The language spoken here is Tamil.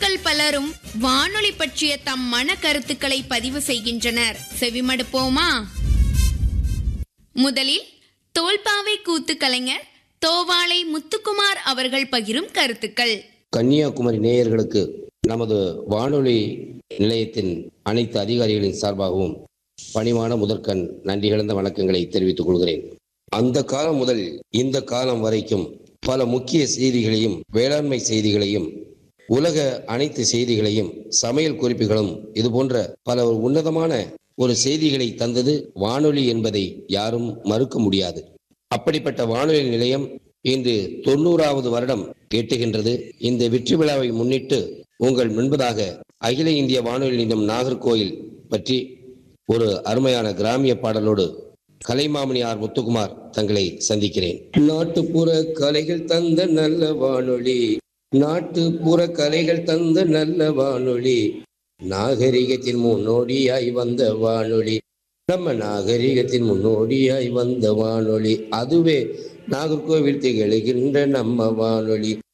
பொதுமக்கள் பலரும் வானொலி பற்றிய தம் மன கருத்துக்களை பதிவு செய்கின்றனர் செவிமடுப்போமா முதலில் தோல்பாவை கூத்து கலைஞர் தோவாளை முத்துக்குமார் அவர்கள் பகிரும் கருத்துக்கள் கன்னியாகுமரி நேயர்களுக்கு நமது வானொலி நிலையத்தின் அனைத்து அதிகாரிகளின் சார்பாகவும் பணிவான முதற்கண் நன்றி கலந்த வணக்கங்களை தெரிவித்துக் கொள்கிறேன் அந்த காலம் முதல் இந்த காலம் வரைக்கும் பல முக்கிய செய்திகளையும் வேளாண்மை செய்திகளையும் உலக அனைத்து செய்திகளையும் சமையல் குறிப்புகளும் இது போன்ற பல ஒரு உன்னதமான ஒரு செய்திகளை தந்தது வானொலி என்பதை யாரும் மறுக்க முடியாது அப்படிப்பட்ட வானொலி நிலையம் இன்று தொண்ணூறாவது வருடம் எட்டுகின்றது இந்த வெற்றி விழாவை முன்னிட்டு உங்கள் முன்பதாக அகில இந்திய வானொலி நிலையம் நாகர்கோயில் பற்றி ஒரு அருமையான கிராமிய பாடலோடு கலைமாமணி ஆர் முத்துக்குமார் தங்களை சந்திக்கிறேன் நாட்டுப்புற கலைகள் தந்த நல்ல வானொலி நாட்டுப்புற கலைகள் தந்த நல்ல வானொலி நாகரிகத்தின் முன்னோடியாய் வந்த வானொலி நம்ம நாகரிகத்தின் முன்னோடியாய் வந்த வானொலி அதுவே நாகர்கோவில் திகழ்கின்ற நம்ம வானொலி